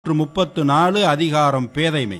முப்பத்து நாலு அதிகாரம் பேதைமை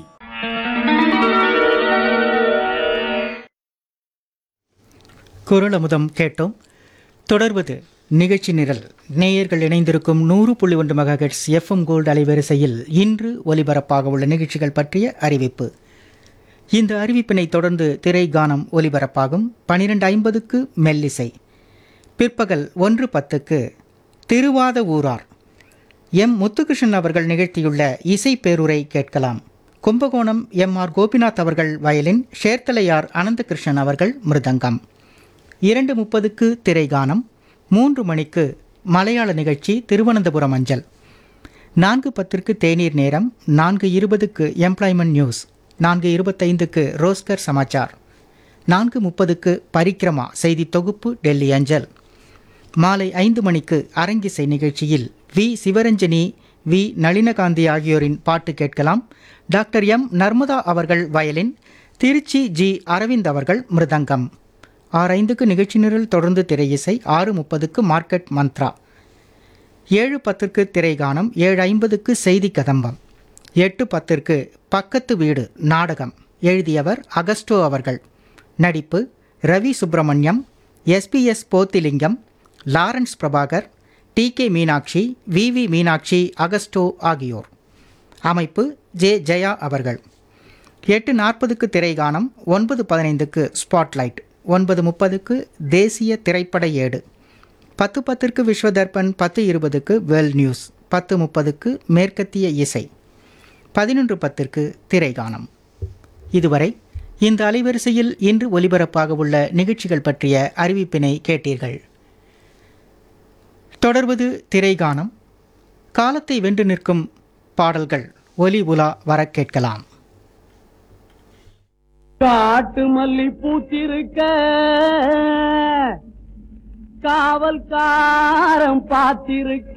குரல் அமுதம் கேட்டோம் தொடர்வது நிகழ்ச்சி நிரல் நேயர்கள் இணைந்திருக்கும் நூறு புள்ளி ஒன்று மெகாஹெட்ஸ் எஃப்எம் கோல்டு அலைவரிசையில் இன்று ஒலிபரப்பாக உள்ள நிகழ்ச்சிகள் பற்றிய அறிவிப்பு இந்த அறிவிப்பினை தொடர்ந்து திரை கானம் ஒலிபரப்பாகும் பனிரெண்டு ஐம்பதுக்கு மெல்லிசை பிற்பகல் ஒன்று பத்துக்கு திருவாத ஊரார் எம் முத்துகிருஷ்ணன் அவர்கள் நிகழ்த்தியுள்ள இசை பேருரை கேட்கலாம் கும்பகோணம் எம் ஆர் கோபிநாத் அவர்கள் வயலின் ஷேர்த்தலையார் அனந்தகிருஷ்ணன் அவர்கள் மிருதங்கம் இரண்டு முப்பதுக்கு திரைகானம் மூன்று மணிக்கு மலையாள நிகழ்ச்சி திருவனந்தபுரம் அஞ்சல் நான்கு பத்திற்கு தேநீர் நேரம் நான்கு இருபதுக்கு எம்ப்ளாய்மெண்ட் நியூஸ் நான்கு இருபத்தைந்துக்கு ரோஸ்கர் சமாச்சார் நான்கு முப்பதுக்கு பரிக்ரமா செய்தி தொகுப்பு டெல்லி அஞ்சல் மாலை ஐந்து மணிக்கு அரங்கிசை நிகழ்ச்சியில் வி சிவரஞ்சனி வி நளினகாந்தி ஆகியோரின் பாட்டு கேட்கலாம் டாக்டர் எம் நர்மதா அவர்கள் வயலின் திருச்சி ஜி அரவிந்த் அவர்கள் மிருதங்கம் ஆறு ஐந்துக்கு நிகழ்ச்சி நிரல் தொடர்ந்து திரையிசை ஆறு முப்பதுக்கு மார்க்கெட் மந்த்ரா ஏழு பத்திற்கு திரைகானம் ஏழு ஐம்பதுக்கு செய்தி கதம்பம் எட்டு பத்திற்கு பக்கத்து வீடு நாடகம் எழுதியவர் அகஸ்டோ அவர்கள் நடிப்பு Ravi Subramaniam SPS Pothilingam Lawrence Prabhakar T K Meenakshi V V Meenakshi Augusto ஆகியோர் அமைப்பு ஜே ஜெயா அவர்கள் எட்டு நாற்பதுக்கு திரைகானம் ஒன்பது பதினைந்துக்கு ஸ்பாட்லைட் ஒன்பது முப்பதுக்கு தேசிய திரைப்பட ஏடு பத்து பத்திற்கு விஸ்வதர்பன் பத்து இருபதுக்கு வெல் நியூஸ் பத்து முப்பதுக்கு மேற்கத்திய இசை பதினொன்று பத்திற்கு திரைகானம் இதுவரை இந்த அலைவரிசையில் இன்று ஒலிபரப்பாக உள்ள நிகழ்ச்சிகள் பற்றிய அறிவிப்பினை கேட்டீர்கள் தொடர்வது திரைகானம் காலத்தை வென்று நிற்கும் பாடல்கள் ஒலி உலா வர கேட்கலாம் காட்டு மல்லி பூத்திருக்க காவல்காரம் பார்த்திருக்க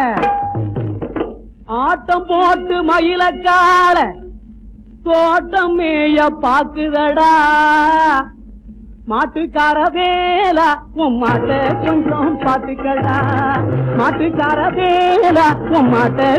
ஆட்டம் போட்டு மயிலக்கால தோட்டம் மேய பாக்குதடா மாட்டுக்கார வேலா உன் மாட்ட கொஞ்சம் பாத்துக்கடா மாட்டுக்கார வேலா உன் மாட்ட